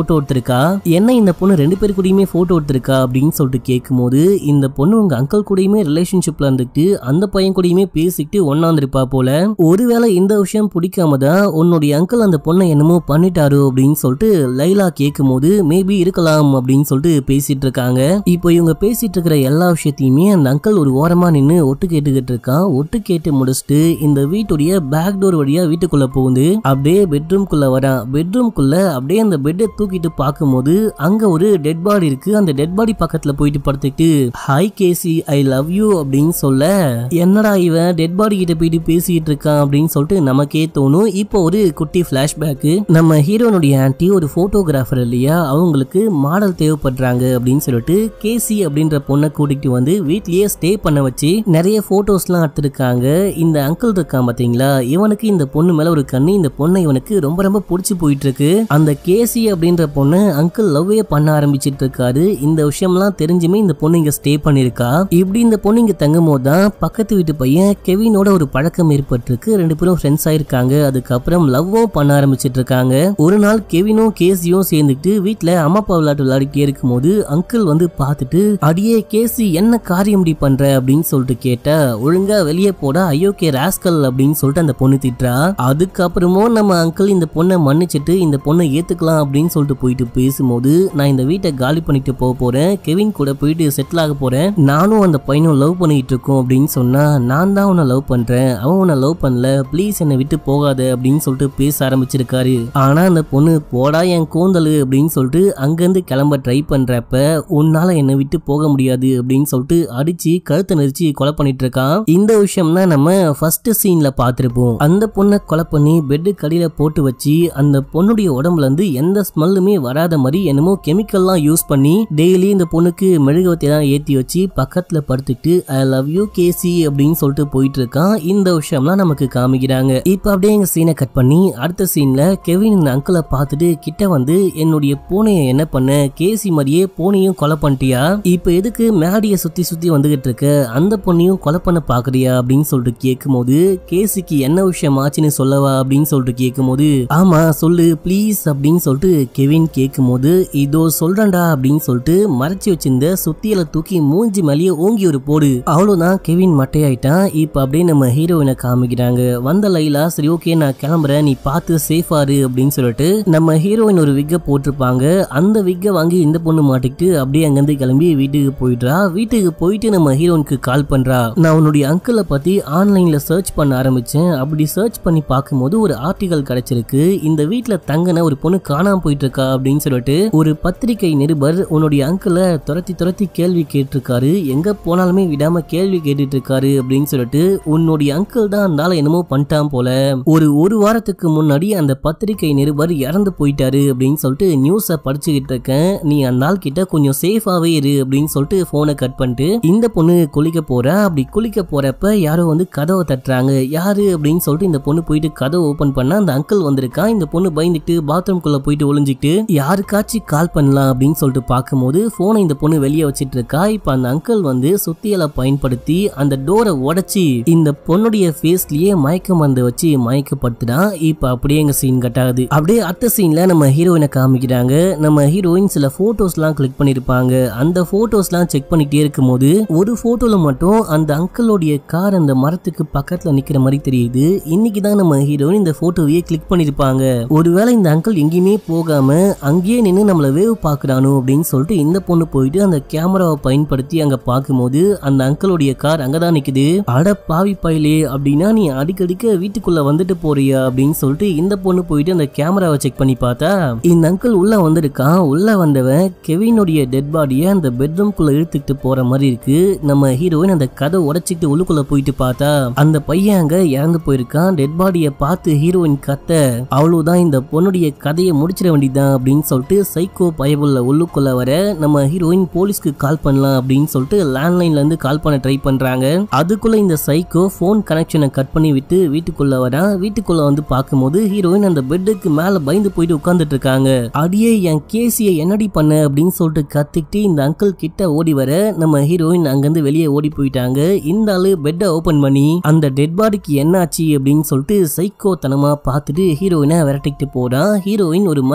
போட்டோ எடுத்திருக்கா என்ன இந்த பொண்ணு ரெண்டு பேர் கூடயுமே போட்டோ எடுத்திருக்கா அப்படின்னு சொல்லிட்டு கேட்கும்போது இந்த பொண்ணு உங்க அங்கிள் கூடயுமே ரிலேஷன்ஷிப்ல இருந்துட்டு அந்த பையன் கூடயுமே பேசிட்டு ஒன்னாந்துருப்பா போல ஒருவேளை இந்த விஷயம் பிடிக்காம தான் உன்னுடைய அங்கிள் அந்த பொண்ணை என்னமோ பண்ணிட்டாரு அப்படின்னு சொல்லிட்டு லைலா கேட்கும்போது மேபி இருக்கலாம் அப்படின்னு சொல்லிட்டு பேசிட்டு இருக்காங்க இப்போ இவங்க பேசிட்டு இருக்கிற எல்லா விஷயத்தையுமே அந்த அங்கிள் ஒரு ஓரமா நின்று ஒட்டு கேட்டுக்கிட்டு இருக்கான் ஒட்டு கேட்டு முடிச்சுட்டு இந்த வீட்டுடைய பேக் டோர் வழியா வீட்டுக்குள்ள போகுது அப்படியே பெட்ரூம்குள்ள வரான் பெட்ரூம்குள்ள அப்படியே அந்த பெட்டை தூக்கிட்டு பார்க்கும்போது அங்க ஒரு டெட் பாடி இருக்கு அந்த டெட் பாடி பக்கத்துல போயிட்டு படுத்துக்கிட்டு hi Casey I love you அப்படின்னு சொல்ல என்னடா இவன் டெட் பாடி கிட்ட போயிட்டு பேசிட்டு இருக்கான் அப்படின்னு சொல்லிட்டு நமக்கே தோணும் இப்போ ஒரு குட்டி பிளாஷ்பேக் நம்ம ஹீரோனுடைய ஆன்ட்டி ஒரு போட்டோகிராஃபர் இல்லையா அவங்களுக்கு மாடல் தேவைப்படுறாங்க அப்படின்னு சொல்லிட்டு கேசி அப்படின்ற பொண்ணை கூட்டிட்டு வந்து வீட்லயே ஸ்டே பண்ண வச்சு நிறைய போட்டோஸ்லாம் எடுத்திருக்காங்க இந்த அங்கிள் இருக்கான் பாத்தீங்களா இவனுக்கு இந்த பொண்ணு மேல ஒரு கண்ணு இந்த பொண்ணை இவனுக்கு ரொம்ப ரொம்ப பிடிச்சி போயிட்டு இருக்கு அந்த கேசி அப்படின்ற பொண்ணு அங்கிள் லவ்வே பண்ண ஆரம்பிச்சிட்டு இருக்காரு இந்த விஷயம்லாம் தெரிஞ்சுமே இந்த பொண்ணு இங்க ஸ்டே பண்ணிருக்கா இப்படி இந்த பொண்ணு இங்க தங்கும் போது தான் பக்கத்து வீட்டு பையன் கெவினோட ஒரு பழக்கம் ஏற்பட்டிருக்கு ரெண்டு பேரும் ஃப்ரெண்ட்ஸ் ஆயிருக்காங்க அதுக்கப்புறம் லவ்வும் பண்ண ஆரம்பிச்சிட்டு இருக்காங்க ஒரு நாள் கெவினும் கேசியும் சேர்ந்துட்டு வீட்ல அம்மா அப்பா விளையாட்டு விளையாடிட்டே இருக்கும்போது அங்கிள் வந்து பார்த்துட்டு அடியே கேசி என்ன காரியம் இப்படி பண்ற அப்படின்னு சொல்லிட்டு கேட்டா ஒழுங்கா வெளியே போடா ஐயோகே ராஸ்கல் அப்படின்னு சொல்லிட்டு அந்த பொண்ணு திட்டுறா அதுக்கப்புறமும் நம்ம அங்கிள் இந்த பொண்ணை மன்னிச்சிட்டு இந்த பொண்ணை ஏத்துக்கலாம் அப்படின்னு சொல்லிட்டு போயிட்டு பேசும்போது நான் இந்த வீட்டை காலி பண்ணிட்டு போக போறேன் கெவின் கூட போயிட்டு செட்டில் ஆக போறேன் நானும் அந்த பையனும் லவ் பண்ணிட்டு இருக்கோம் அப்படின்னு சொன்னா நான் தான் உன்னை லவ் பண்றேன் அவன் உன்னை லவ் பண்ணல ப்ளீஸ் என்னை விட்டு போகாத அப்படின்னு சொல்லிட்டு பேச ஆரம்பிச்சிருக்காரு ஆனா அந்த பொண்ணு போடா என் கூந்தலு அப்படின்னு சொல்லிட்டு அங்கிருந்து கிளம்ப ட்ரை பண்றப்ப உன்னால என்னை விட்டு போக முடியாது அப்படின்னு சொல்லிட்டு அடிச்சு கழுத்தை நெரிச்சு கொலை பண்ணிட்டு இருக்கான் இந்த விஷயம் தான் நம்ம ஃபர்ஸ்ட் சீன்ல பார்த்திருப்போம் அந்த பொண்ணை கொலை பண்ணி பெட்டு கடியில போட்டு வச்சு அந்த பொண்ணுடைய உடம்புல இருந்து எந்த ஸ்மெல்லுமே வராத மாதிரி என்னமோ கெமிக்கல்லாம் யூஸ் பண்ணி டெய்லி இந்த பொண்ணுக்கு மெழுகுவத்தை தான் ஏத்தி வச்சு பக்கத்துல படுத்துட்டு ஐ லவ் யூ கேசி அப்படின்னு சொல்லிட்டு போயிட்டு இருக்கான் இந்த விஷயம்லாம் நமக்கு காமிக்கிறாங்க இப்ப அப்படியே எங்க சீனை கட் பண்ணி அடுத்த சீன்ல கெவின் இந்த அங்கிளை பார்த்துட்டு கிட்ட வந்து என்னுடைய பூனையை என்ன பண்ண கேசி மாதிரியே பூனையும் கொலை பண்ணிட்டியா இப்ப எதுக்கு மேடிய சுத்தி சுத்தி வந்துகிட்டு இருக்க அந்த பொண்ணையும் கொலை பண்ண பாக்குறியா அப்படின்னு சொல்லிட்டு கேட்கும்போது கேசிக்கு என்ன விஷயம் ஆச்சுன்னு சொல்லவா அப்படின்னு சொல்லிட்டு கேட்கும்போது ஆமா சொல்லு ப்ளீஸ் அப்படின்னு சொல்லிட்டு கெவின் கேட்கும்போது இதோ சொல்றேன்டா அப்படின்னு சொல்லிட்டு மறைச்சு வச்சிருந்த சுத்தியலை தூக்கி மூஞ்சி மேலேயே ஓங்கி ஒரு போடு அவ்வளவுதான் கெவின் மட்டையாயிட்டான் இப்ப அப்படியே நம்ம ஹீரோயினை காமிக்கிறாங்க வந்த லைலா சரி ஓகே நான் கிளம்புறேன் நீ பார்த்து சேஃபா இரு அப்படின்னு சொல்லிட்டு நம்ம ஹீரோயின் ஒரு விக்கை போட்டிருப்பாங்க அந்த விக்கை வாங்கி இந்த பொண்ணு மாட்டிக்கிட்டு அப்படியே அங்கிருந்து கிளம்பி வீட்டுக்கு போயிடுறா வீட்டுக்கு போயிட்டு நம்ம ஹீரோயினுக்கு கால் பண்றா நான் உன்னுடைய அங்கிளை பத்தி ஆன்லைன்ல சர்ச் பண்ண ஆரம்பிச்சேன் அப்படி சர்ச் பண்ணி பார்க்கும்போது ஒரு ஆர்டிகல் கிடைச்சிருக்கு இந்த வீட்ல தங்கின ஒரு பொண்ணு காணாம போயிட்டு இருக்கா அப்படின்னு சொல்லிட்டு ஒரு பத்திரிகை நிருபர் உன்னுடைய அங்கிளை துரத்தி துரத்தி கேள்வி கேட்டிருக்காரு எங்க போனாலுமே விடாம கேள்வி கேட்டுட்டு இருக்காரு அப்படின்னு சொல்லிட்டு உன்னுடைய அங்கிள் தான் அந்த ஆளை என்னமோ பண்ணிட்டான் போல ஒரு ஒரு வாரத்துக்கு முன்னாடி அந்த பத்திரிகை நிருபர் இறந்து போயிட்டாரு அப்படின்னு சொல்லிட்டு நியூஸை படிச்சுக்கிட்டு இருக்கேன் நீ அந்த ஆள் கிட்ட கொஞ்சம் சேஃபாவே இரு அப்படின்னு சொல்லிட்டு போனை கட் பண்ணிட்டு இந்த பொண்ணு குளிக்க போறா அப்படி குளிக்க போறப்ப யாரோ வந்து கதவை தட்டுறாங்க யாரு அப்படின்னு சொல்லிட்டு இந்த பொண்ணு போயிட்டு கதவை ஓபன் பண்ணா அந்த அங்கிள் வந்திருக்கான் இந்த பொண்ணு பயந்துட்டு பாத்ரூம் குள்ள போயிட்டு ஒளிஞ்சிட்டு யாருக்காச்சும் கால் பண்ணலாம் அப்படின்னு சொல்லிட்டு பார்க்கும்போது போனை இந்த பொண்ணு வெளியே வச்சிட்டு இருக்கா இப்ப அந்த அங்கிள் வந்து சுத்தியலை பயன்படுத்தி அந்த டோரை உடைச்சி இந்த பொண்ணுடைய ஃபேஸ்லயே மயக்க மருந்து வச்சு மயக்கப்படுத்துதான் இப்ப அப்படியே எங்க சீன் கட்டாகுது அப்படியே அடுத்த சீன்ல நம்ம ஹீரோயினை காமிக்கிறாங்க நம்ம ஹீரோயின் சில போட்டோஸ்லாம் கிளிக் பண்ணிருப்பாங்க அந்த போட்டோஸ்லாம் செக் பண்ணிட்டே இருக்கும்போது ஒரு போட்டோல மட்டும் அந்த அங்கிளோடைய கார் அந்த மரத்துக்கு பக்கத்துல நிக்கிற மாதிரி தெரியுது இன்னைக்கு தான் நம்ம ஹீரோயின் இந்த போட்டோவையே கிளிக் பண்ணிருப்பாங்க ஒருவேளை இந்த அங்கிள் எங்கேயுமே போகாம அங்கேயே நின்று நம்மள வேவ் பாக்குறானோ அப்படின்னு சொல்லிட்டு இந்த பொண்ணு போயிட்டு அந்த கேமராவை பயன்படுத்தி அங்க பார்க்கும்போது அந்த அங்கிளுடைய கார் அங்கதான் நிக்குது அட பாவி பையலே அப்படின்னா நீ அடிக்கடிக்க வீட்டுக்குள்ள வந்துட்டு போறியா அப்படின்னு சொல்லிட்டு இந்த பொண்ணு போயிட்டு அந்த கேமராவை செக் பண்ணி பார்த்தா இந்த அங்கிள் உள்ள வந்திருக்கான் உள்ள வந்தவன் கெவினுடைய டெட் பாடியை அந்த பெட்ரூம்குள்ள இழுத்துக்கிட்டு போற மாதிரி இருக்கு நம்ம ஹீரோயின் அந்த கதை உடைச்சிட்டு உள்ளுக்குள்ள போயிட்டு பார்த்தா அந்த பையன் அங்க இறந்து போயிருக்கான் டெட் பாடியை பார்த்து ஹீரோயின் கத்த அவ்வளவுதான் இந்த பொண்ணுடைய கதையை முடிச்சிட வேண்டியதுதான் அப்படின்னு சொல்லிட்டு சைக்கோ பயபுள்ள உள்ளுக்குள்ள வர நம்ம ஹீரோயின் போலீஸ்க்கு கால் பண்ணலாம் அப்படின்னு சொல்லிட்டு லேண்ட்லைன்ல இருந்து கால் பண்ண ட்ரை பண்றாங்க அதுக்குள்ள இந்த சைக்கோ ஃபோன் கனெக்ஷனை கட் பண்ணி விட்டு வீட்டுக்குள்ள வரா வீட்டுக்குள்ள வந்து பார்க்கும்போது ஹீரோயின் அந்த பெட்டுக்கு மேல பயந்து போயிட்டு உட்கார்ந்துட்டு இருக்காங்க அடியே என் கேசியை என்னடி பண்ண அப்படின்னு சொல்லிட்டு கத்திக்கிட்டு இந்த அங்கிள் கிட்ட ஓடி வர நம்ம ஹீரோயின் அங்கிருந்து வெளியே ஓடி போயிட்டாங்க இந்த ஆளு பெட்டை ஓபன் பண்ணி அந்த டெட் பாடிக்கு என்னாச்சு அப்படின்னு சொல்லிட்டு சைக்கோ தனமா பார்த்துட்டு ஹீரோயினை விரட்டிக்கிட்டு போறான் ஹீரோயின் ஒரு மண்வெட்டி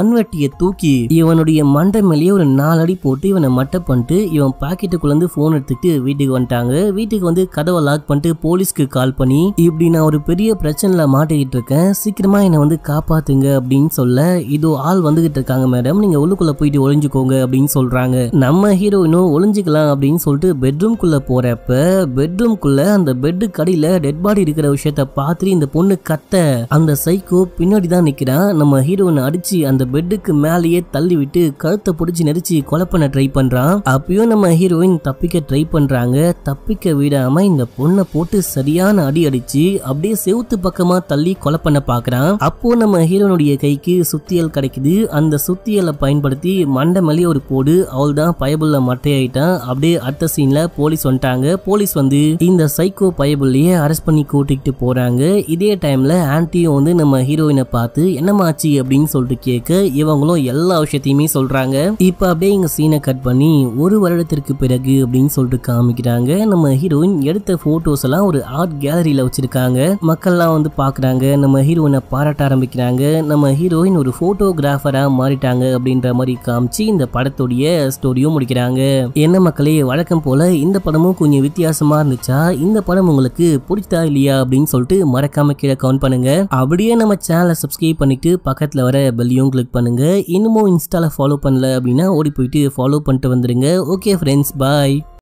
கத்தியை தூக்கி இவனுடைய மண்டை மேலேயே ஒரு நாலடி போட்டு இவனை மட்டை பண்ணிட்டு இவன் பாக்கெட்டுக்குள்ள இருந்து போன் எடுத்துட்டு வீட்டுக்கு வந்துட்டாங்க வீட்டுக்கு வந்து கதவை லாக் பண்ணிட்டு போலீஸ்க்கு கால் பண்ணி இப்படி நான் ஒரு பெரிய பிரச்சனைல மாட்டிக்கிட்டு இருக்கேன் சீக்கிரமா என்னை வந்து காப்பாத்துங்க அப்படின்னு சொல்ல இதோ ஆள் வந்துகிட்டு இருக்காங்க மேடம் நீங்க உள்ளுக்குள்ள போயிட்டு ஒளிஞ்சுக்கோங்க அப்படின்னு சொல்றாங்க நம்ம ஹீரோயினும் ஒளிஞ்சுக்கலாம் அப்படின்னு சொல்லிட்டு பெட்ரூம்குள்ள போறப்ப பெட்ரூம்குள்ள அந்த பெட்டு கடியில டெட் பாடி இருக்கிற விஷயத்த பார்த்துட்டு இந்த பொண்ணு கத்த அந்த சைக்கோ பின்னாடி தான் நிக்கிறான் நம்ம ஹீரோயினை அடிச்சு அந்த பெட்டுக்கு மேலேயே தள்ளி விட்டு கழுத்தை பிடிச்சி நெரிச்சு கொலை பண்ண ட்ரை பண்றான் அப்பயும் நம்ம ஹீரோயின் தப்பிக்க ட்ரை பண்றாங்க தப்பிக்க விடாம இந்த பொண்ணை போட்டு சரியான அடி அடிச்சு அப்படியே செவுத்து பக்கமா தள்ளி கொலை பண்ண பாக்குறான் அப்போ நம்ம ஹீரோனுடைய கைக்கு சுத்தியல் கிடைக்குது அந்த சுத்தியலை பயன்படுத்தி மண்டை மேலே ஒரு போடு அவள் தான் பயபுள்ள மட்டையாயிட்டான் அப்படியே அடுத்த சீன்ல போலீஸ் வந்துட்டாங்க போலீஸ் வந்து இந்த சைக்கோ பயபுள்ளையே அரெஸ்ட் பண்ணி கூட்டிகிட்டு போறாங்க இதே டைம்ல ஆன்ட்டியும் வந்து நம்ம ஹீரோயினை பார்த்து என்னமாச்சு அப்படின்னு சொல்லிட்டு கேட்க இவங்களும் எல்லா விஷயத்தையுமே சொல்றாங்க இப்ப அப்படியே இங்க சீனை கட் பண்ணி ஒரு வருடத்திற்கு பிறகு அப்படின்னு சொல்லிட்டு காமிக்கிறாங்க நம்ம ஹீரோயின் எடுத்த போட்டோஸ் எல்லாம் ஒரு ஆர்ட் கேலரியில வச்சிருக்காங்க மக்கள்லாம் வந்து பாக்குறாங்க நம்ம ஹீரோயினை பாராட்ட ஆரம்பிக்கிறாங்க நம்ம ஹீரோயின் ஒரு போட்டோகிராஃபரா மாறிட்டாங்க அப்படின்ற மாதிரி காமிச்சு இந்த படத்துடைய ஸ்டோரியும் முடிக்கிறாங்க என்ன மக்களே வழக்கம் போல இந்த படமும் கொஞ்சம் வித்தியாசமா இருந்துச்சா இந்த படம் உங்களுக்கு பிடிச்சதா இல்லையா அப்படின்னு சொல்லிட்டு மறக்காம கீழே கவுண்ட் பண்ணுங்க அப்படியே நம்ம சேனலை சப்ஸ்கிரைப் பண்ணிட்டு பக்கத்துல வர பெல்லையும் கிளிக் பண்ணுங்க இன்னமும் இன்ஸ்டால ஃபாலோ பண்ணல அப்படின்னா ஓடி போயிட்டு ஃபாலோ பண்ணிட்டு வந்துருங்க ஓகே ஃப்ரெண்ட்ஸ் பாய்